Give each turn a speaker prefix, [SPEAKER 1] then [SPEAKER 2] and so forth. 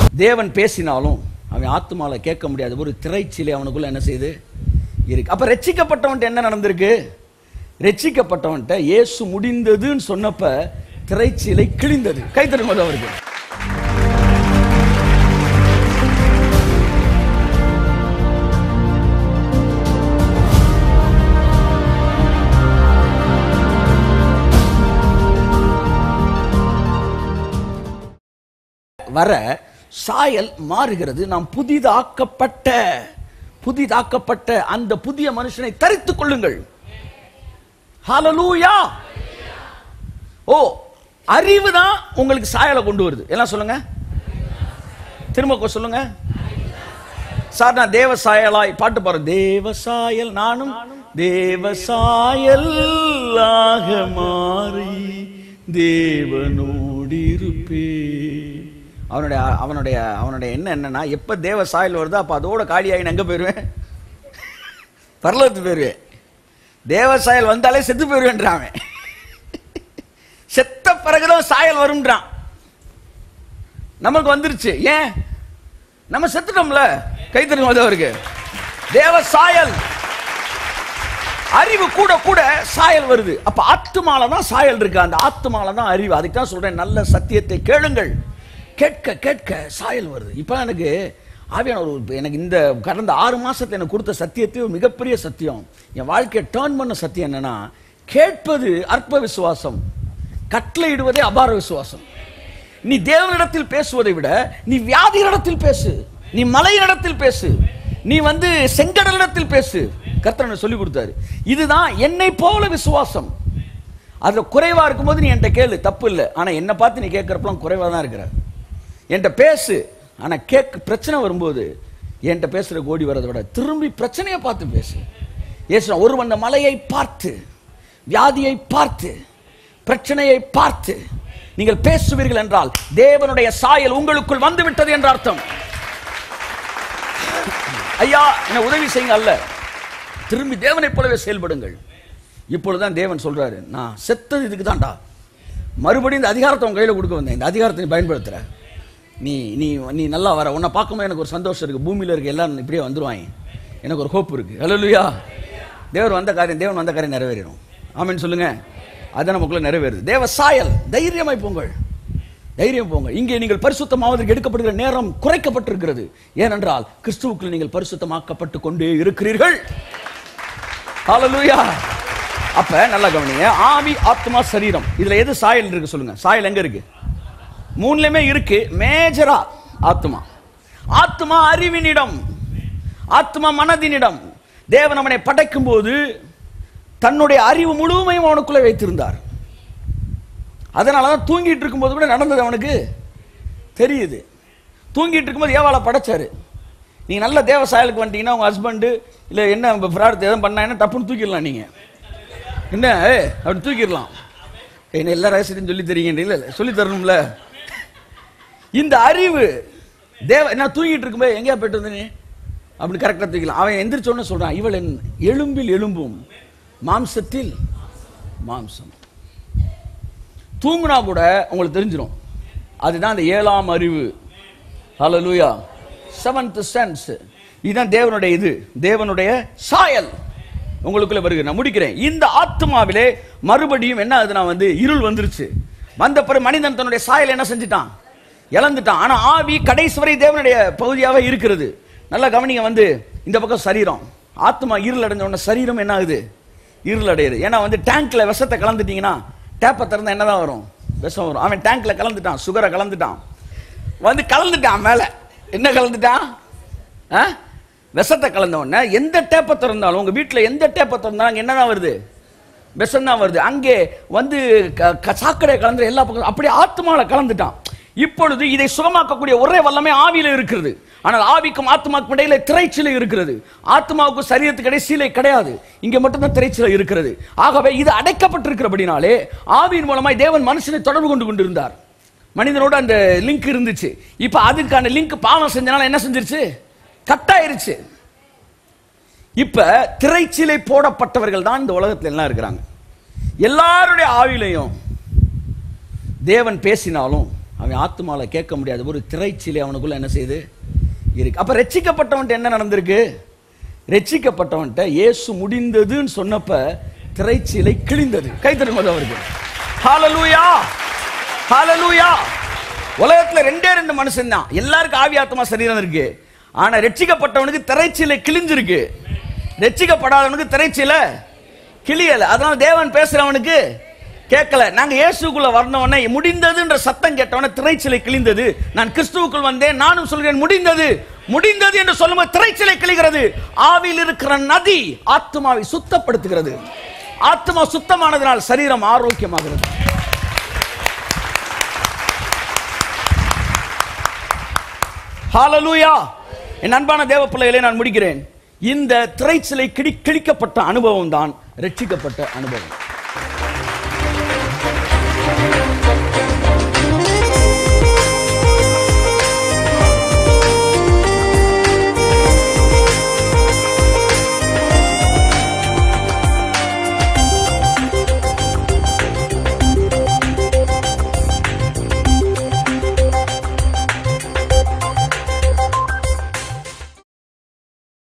[SPEAKER 1] தேவன் பேசினாலும் அவன் ஆத்துமால கேட்க முடியாது ஒரு திரைச்சிலை அவனுக்குள்ள என்ன செய்யுது இருக்கு அப்ப ரட்சிக்கப்பட்டவன்ட்ட என்ன நடந்திருக்கு ரட்சிக்கப்பட்டவன்ட்ட இயேசு முடிந்ததுன்னு சொன்னப்ப திரைச்சிலை கிழிந்தது கைத்தரும் போது அவருக்கு வர சாயல் மாறுகிறது நாம் புதிதாக்கப்பட்ட புதிதாக்கப்பட்ட அந்த புதிய மனுஷனை தரித்துக் கொள்ளுங்கள் ஹalleluya ஓ அறிவு தான் உங்களுக்கு சாயலை கொண்டு வருது எல்லாம் சொல்லுங்க திரும்ப கொ- சொல்லுங்க சார் நான் தேவ சாயலாய் பாட்டு பாடுறேன் தேவ சாயல் நானும் தேவ சாயலாக மாறி தேவனோடு இருப்பேன் அவனுடைய அவனுடைய அவனுடைய என்ன என்னன்னா எப்ப தேவ சாயல் வருதோ அப்ப அதோட காலியாகி நான் எங்க போயிருவேன் பரலோகத்துக்கு போயிருவேன் தேவ சாயல் வந்தாலே செத்து போயிருவேன்றான் அவன் செத்த பிறகுதான் சாயல் வரும்ன்றான் நமக்கு வந்துருச்சு ஏன் நம்ம செத்துட்டோம்ல கை தருங்க அவருக்கு தேவ சாயல் அறிவு கூட கூட சாயல் வருது அப்ப ஆத்துமால தான் சாயல் இருக்கு அந்த ஆத்துமால தான் அறிவு அதுக்கு தான் சொல்றேன் நல்ல சத்தியத்தை கேளுங்கள் கேட்க கேட்க சாயல் வருது இப்ப எனக்கு ஆவியான ஒரு எனக்கு இந்த கடந்த ஆறு மாசத்துல எனக்கு கொடுத்த சத்தியத்தை ஒரு மிகப்பெரிய சத்தியம் என் வாழ்க்கையை டேர்ன் பண்ண சத்தியம் என்னன்னா கேட்பது அற்ப விசுவாசம் கட்டளையிடுவதே அபார விசுவாசம் நீ தேவனிடத்தில் பேசுவதை விட நீ வியாதியிடத்தில் பேசு நீ மலையிடத்தில் பேசு நீ வந்து செங்கடலிடத்தில் பேசு கர்த்தர் எனக்கு சொல்லி கொடுத்தாரு இதுதான் என்னை போல விசுவாசம் அதுல குறைவா இருக்கும்போது நீ என்கிட்ட கேளு தப்பு இல்லை ஆனா என்னை பார்த்து நீ கேட்கறப்பலாம் குறைவா தான் இருக்கிற என்கிட்ட பேசு ஆனா கேட்க பிரச்சனை வரும்போது என்கிட்ட பேசுற கோடி வரதை விட திரும்பி பிரச்சனையை பார்த்து பேசு ஏசுனா ஒருவன் அந்த மலையை பார்த்து வியாதியை பார்த்து பிரச்சனையை பார்த்து நீங்கள் பேசுவீர்கள் என்றால் தேவனுடைய சாயல் உங்களுக்குள் வந்து விட்டது என்ற அர்த்தம் ஐயா என்ன உதவி செய்யுங்க அல்ல திரும்பி தேவனைப் போலவே செயல்படுங்கள் இப்பொழுதுதான் தேவன் சொல்றாரு நான் செத்தது இதுக்கு தான்டா மறுபடியும் இந்த அதிகாரத்தை உன் கையில கொடுக்க வந்தேன் இந்த அதிகாரத்தை நீ பயன்படுத்துற நீ நீ நீ நல்லா வர உன்னை பார்க்கும்போது எனக்கு ஒரு சந்தோஷம் இருக்கு பூமியில இருக்க எல்லாரும் இப்படியே வந்துருவாங்க எனக்கு ஒரு ஹோப் இருக்கு ஹalleluya தேவர் வந்த காரியம் தேவன் வந்த காரியம் நிறைவேறிடும் ஆமென் சொல்லுங்க அது நமக்குள்ள நிறைவேறுது தேவ சாயல் தைரியமாய் போங்கள் தைரியம் போங்க இங்கே நீங்கள் பரிசுத்தமாவதற்கு எடுக்கப்படுகிற நேரம் குறைக்கப்பட்டிருக்கிறது ஏனென்றால் கிறிஸ்துவுக்குள் நீங்கள் பரிசுத்தமாக்கப்பட்டு கொண்டே இருக்கிறீர்கள் ஹalleluya அப்ப நல்லா கவனிங்க ஆவி ஆத்மா சரீரம் இதுல எது சாயல் இருக்கு சொல்லுங்க சாயல் எங்க இருக்கு மூணுலயுமே இருக்கு மேஜரா ஆத்மா ஆத்மா அறிவினிடம் ஆத்மா மனதினிடம் தேவன் அவனை படைக்கும் போது தன்னுடைய அறிவு முழுமையும் அவனுக்குள்ளே வைத்திருந்தார் அதனால தான் தூங்கிட்டு இருக்கும்போது கூட நடந்தது அவனுக்கு தெரியுது தூங்கிட்டு இருக்கும்போது ஏவாளை படைச்சாரு நீங்க நல்ல தேவ சாயலுக்கு வந்துட்டீங்கன்னா உங்க ஹஸ்பண்டு இல்ல என்ன ஃப்ராட் எதுவும் பண்ணா என்ன டப்புன்னு தூக்கிடலாம் நீங்க என்ன ஏ அப்படி தூக்கிடலாம் என்ன எல்லா ரகசியம் சொல்லி தெரியுங்க இல்ல இல்ல, சொல்லி தரணும்ல இந்த அறிவு தேவ நான் தூங்கிட்டு இருக்கும்போது எங்கேயா போயிட்டு வந்த நீ அப்படி கரெக்டாக தூக்கலாம் அவன் எந்திரிச்ச உடனே சொல்றான் இவள் என் எலும்பில் எலும்பும் மாம்சத்தில் மாம்சம் தூங்குனா கூட உங்களுக்கு தெரிஞ்சிடும் அதுதான் அந்த ஏழாம் அறிவு ஹalleluya செவன்த் சென்ஸ் இதுதான் தேவனுடைய இது தேவனுடைய சாயல் உங்களுக்குள்ள வருகிறது நான் முடிக்கிறேன் இந்த ஆத்மாவிலே மறுபடியும் என்ன ஆகுதுன்னா வந்து இருள் வந்துருச்சு வந்த பிறகு மனிதன் தன்னுடைய சாயல் என்ன செஞ்சுட்டான் இழந்துட்டான் ஆனா ஆவி கடைசி வரை தேவனுடைய பகுதியாவே இருக்கிறது நல்லா கவனிங்க வந்து இந்த பக்கம் சரீரம் ஆத்மா இருள் அடைஞ்ச உடனே சரீரம் என்ன ஆகுது இருள் அடையுது ஏன்னா வந்து டேங்க்ல விஷத்தை கலந்துட்டீங்கன்னா டேப்பை திறந்தா என்னதான் வரும் விஷம் வரும் அவன் டேங்க்ல கலந்துட்டான் சுகரை கலந்துட்டான் வந்து கலந்துட்டான் மேல என்ன கலந்துட்டான் ஆ? விஷத்தை கலந்த உடனே எந்த டேப்பை திறந்தாலும் உங்க வீட்டுல எந்த டேப்பை திறந்தாலும் அங்க என்னதான் வருது விஷம் தான் வருது அங்கே வந்து க- க- சாக்கடை கலந்து எல்லா பக்கம் அப்படியே ஆத்மால கலந்துட்டான் இப்பொழுது இதை சுகமாக்கக்கூடிய ஒரே வல்லமை ஆவியில இருக்கிறது ஆனால் ஆவிக்கும் ஆத்மாவுக்கும் இடையில திரைச்சிலை இருக்கிறது ஆத்மாவுக்கும் சரீரத்துக்கு இடையே சீலை கிடையாது இங்க மட்டும்தான் திரைச்சிலை இருக்கிறது ஆகவே இது அடைக்கப்பட்டிருக்கிறபடினாலே ஆவியின் மூலமாய் தேவன் மனுஷனை தொடர்பு கொண்டு கொண்டிருந்தார் மனிதனோட அந்த லிங்க் இருந்துச்சு இப்ப அதுக்கான லிங்க் பாவம் செஞ்சனால என்ன செஞ்சிருச்சு கட் ஆயிருச்சு இப்ப திரைச்சிலை போடப்பட்டவர்கள் தான் இந்த உலகத்துல எல்லாம் இருக்கிறாங்க எல்லாருடைய ஆவிலையும் தேவன் பேசினாலும் அவன் ஆத்மால கேட்க முடியாது ஒரு திரைச்சிலை அவனுக்குள்ள என்ன செய்யுது இருக்கு அப்ப ரட்சிக்கப்பட்டவன்ட்ட என்ன நடந்திருக்கு ரட்சிக்கப்பட்டவன்ட்ட இயேசு முடிந்ததுன்னு சொன்னப்ப திரைச்சிலை கிழிந்தது கைத்தருமது அவருக்கு ஹalleluya ஹalleluya உலகத்துல ரெண்டே ரெண்டு மனுஷன் தான் எல்லாருக்கும் ஆவி ஆத்மா சரீரம் இருக்கு ஆனா ரட்சிக்கப்பட்டவனுக்கு திரைச்சிலை கிழிஞ்சிருக்கு ரட்சிக்கப்படாதவனுக்கு திரைச்சிலை கிளியல அதனால தேவன் பேசுறவனுக்கு கேட்கல நாங்க இயேசுக்குள்ள வரணும்னே முடிந்ததுன்ற சத்தம் கேட்டவன திரைச்சிலை கிழிந்தது நான் கிறிஸ்துவுக்குள் வந்தேன் நானும் சொல்கிறேன் முடிந்தது முடிந்தது என்று சொல்லும்போது திரைச்சிலை கிழிகிறது ஆவியில் இருக்கிற நதி ஆத்மாவை சுத்தப்படுத்துகிறது ஆத்மா சுத்தமானதனால் சரீரம் ஆரோக்கியமாகிறது ஹalleluya என் அன்பான தேவ பிள்ளைகளை நான் முடிக்கிறேன் இந்த திரைச்சிலை கிடி கிழிக்கப்பட்ட அனுபவம் தான் ரட்சிக்கப்பட்ட அனுபவம்